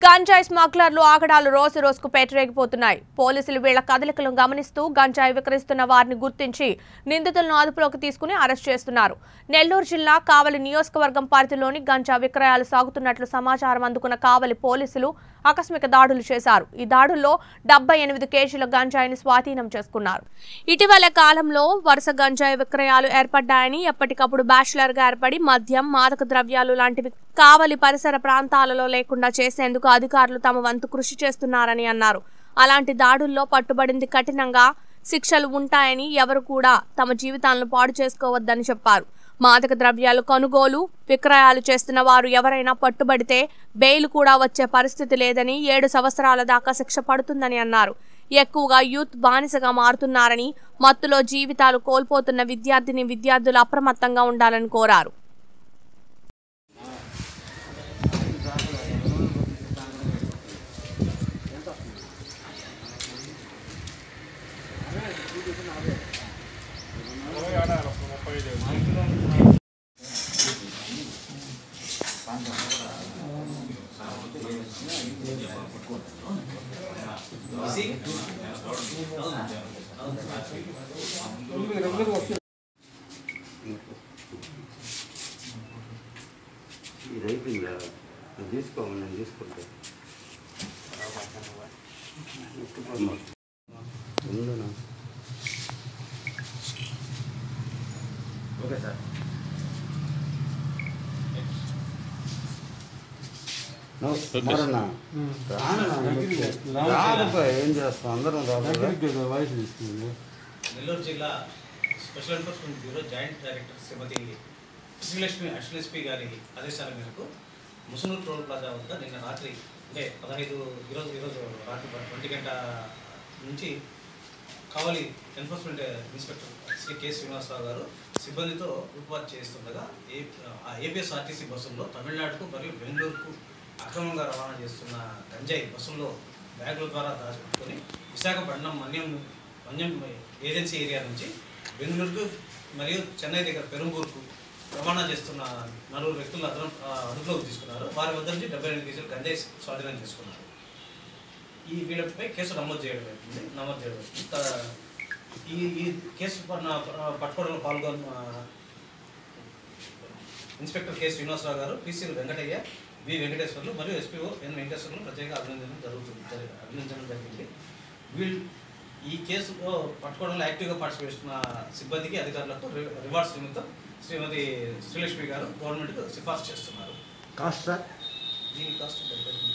గంజాయి స్మగ్లర్లు ఆగడాలు రోజు రోజుకు పేటరేగిపోతున్నాయి పోలీసులు వీళ్ల కదలికలను గమనిస్తూ గంజాయి విక్రయిస్తున్న వారిని గుర్తించి నిందితులను అదుపులోకి తీసుకుని అరెస్ట్ చేస్తున్నారు నెల్లూరు జిల్లా కావలి నియోజకవర్గం పరిధిలోని గంజా విక్రయాలు సాగుతున్నట్లు సమాచారం అందుకున్న కావలి పోలీసులు ఆకస్మిక దాడులు చేశారు ఈ దాడుల్లో డెబ్బై ఎనిమిది కేజీల గంజాయిని స్వాధీనం చేసుకున్నారు ఇటీవల కాలంలో వరుస గంజాయి విక్రయాలు ఏర్పడ్డాయని ఎప్పటికప్పుడు బ్యాచిలర్ గా ఏర్పడి మద్యం మాదక ద్రవ్యాలు లాంటివి కావలి పరిసర ప్రాంతాలలో లేకుండా చేసేందుకు అధికారులు తమ వంతు కృషి చేస్తున్నారని అన్నారు అలాంటి దాడుల్లో పట్టుబడింది కఠినంగా శిక్షలు ఉంటాయని ఎవరు కూడా తమ జీవితాలను పాడు చేసుకోవద్దని చెప్పారు మాదక ద్రవ్యాలు కొనుగోలు విక్రయాలు చేస్తున్న వారు ఎవరైనా పట్టుబడితే బెయిల్ కూడా వచ్చే పరిస్థితి లేదని ఏడు సంవత్సరాల దాకా శిక్ష పడుతుందని అన్నారు ఎక్కువగా యూత్ బానిసగా మారుతున్నారని మత్తులో జీవితాలు కోల్పోతున్న విద్యార్థిని విద్యార్థులు అప్రమత్తంగా ఉండాలని కోరారు ఇది అయిపోయిందా అది తీసుకోమని నేను తీసుకుంటే ఉందనా ఓకే సార్ మరన్నా రాదుపా ఏం చేస్తాం అందరం రాదు నెల్లూరు జిల్లా special enforcement bureau joint director Shrimati Srilakshmi Ashwalakshmi గారి ఆదేశాల మేరకు ముసునూరు టోల్ ప్లాజా వద్ద నిన్న రాత్రి అంటే పదహైదు ఈరోజు ఈరోజు రాత్రి ట్వంటీ గంట నుంచి Kavali enforcement inspector Shri K Srinivasarao గారు సిబ్బందితో ఉత్పత్తి చేస్తుండగా ఏ ఆ ఏపీఎస్ఆర్టీసీ బస్సుల్లో తమిళనాడుకు మరియు బెంగళూరుకు అక్రమంగా రవాణా చేస్తున్న గంజాయి బస్సుల్లో బ్యాగుల ద్వారా దాచిపెట్టుకొని విశాఖపట్నం మన్యం మన్యం ఏజెన్సీ ఏరియా నుంచి బెంగళూరుకు మరియు చెన్నై దగ్గర పెరుంబూరుకు రవాణా చేస్తున్న నలుగురు వ్యక్తులను అదనం ఆ, అదుపులోకి తీసుకున్నారు వారి వద్ద నుంచి డెబ్బై ఎనిమిది కేజీలు గంజాయి స్వాధీనం చేసుకున్నారు ఈ వీళ్ళపై కేసు నమోదు చేయడం అవుతుంది నమోదు చేయడం అవుతుంది త- ఈ ఈ కేసు పట్న- పట్టుకోవడంలో పాల్గొన్న ఇన్స్పెక్టర్ కె శ్రీనివాసరావు గారు పిసి వెంకటయ్య వి వెంకటేశ్వర్లు మరియు ఎస్పీఓ ఎన్ వెంకటేశ్వర్లు ప్రత్యేక అభినందనలు జరుగుతుంది జరి- అభినందించడం జరిగింది వీళ్ళు ఈ కేసులో పట్టుకోవడంలో యాక్టివ్గా పార్టిసిపేట్ చేస్తున్న సిబ్బందికి అధికారులకు రి- రివార్డ్స్ నిమిత్తం శ్రీమతి శ్రీలక్ష్మి గారు గవర్నమెంట్కు సిఫార్సు చేస్తున్నారు కాస్ట్ సార్ దీని కాస్ట్ డెబ్బై